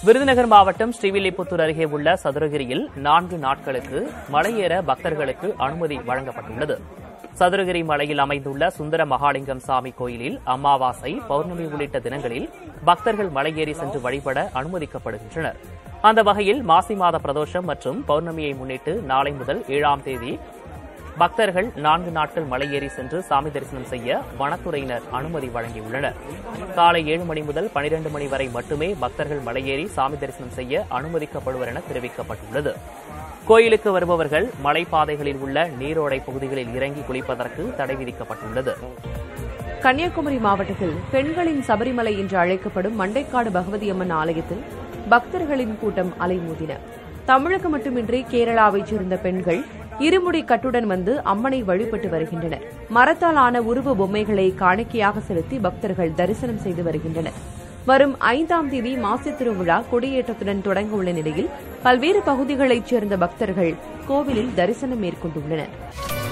விருதுநகர் மாவட்டம் ஸ்ரீவில்லிபுத்தூர் அருகே உள்ள சதுரகிரியில் நான்கு நாட்களுக்கு மலையேற பக்தர்களுக்கு அனுமதி வழங்கப்பட்டுள்ளது சதுரகிரி மலையில் அமைந்துள்ள சுந்தர மகாலிங்கம் சாமி கோயிலில் அமாவாசை பௌர்ணமி உள்ளிட்ட தினங்களில் பக்தர்கள் மலையேறி சென்று வழிபட அனுமதிக்கப்படுகின்றனர் அந்த வகையில் மாசி மாத பிரதோஷம் மற்றும் பௌர்ணமியை முன்னிட்டு நாளை முதல் ஏழாம் தேதி பக்தர்கள் நான்கு நாட்கள் மலையேறி சென்று சாமி தரிசனம் செய்ய வனத்துறையினர் அனுமதி வழங்கியுள்ளனர் காலை ஏழு மணி முதல் பனிரெண்டு மணி வரை மட்டுமே பக்தர்கள் மலையேறி சாமி தரிசனம் செய்ய அனுமதிக்கப்படுவர் என தெரிவிக்கப்பட்டுள்ளது கோயிலுக்கு வருபவர்கள் மலைப்பாதைகளில் உள்ள நீரோடை பகுதிகளில் இறங்கி குளிப்பதற்கு தடை விதிக்கப்பட்டுள்ளது கன்னியாகுமரி மாவட்டத்தில் பெண்களின் சபரிமலை என்று அழைக்கப்படும் மண்டைக்காடு பகவதி அம்மன் ஆலயத்தில் பக்தர்களின் கூட்டம் அலைமோதின தமிழகம் மட்டுமின்றி கேரளாவைச் சேர்ந்த பெண்கள் இருமுடி கட்டுடன் வந்து அம்மனை வழிபட்டு வருகின்றனர் மரத்தால் ஆன உருவ பொம்மைகளை காணிக்கையாக செலுத்தி பக்தர்கள் தரிசனம் செய்து வருகின்றனர் வரும் ஐந்தாம் தேதி மாசி திருவிழா கொடியேற்றத்துடன் தொடங்க உள்ள நிலையில் பல்வேறு பகுதிகளைச் சேர்ந்த பக்தர்கள் கோவிலில் தரிசனம் மேற்கொண்டுள்ளனர்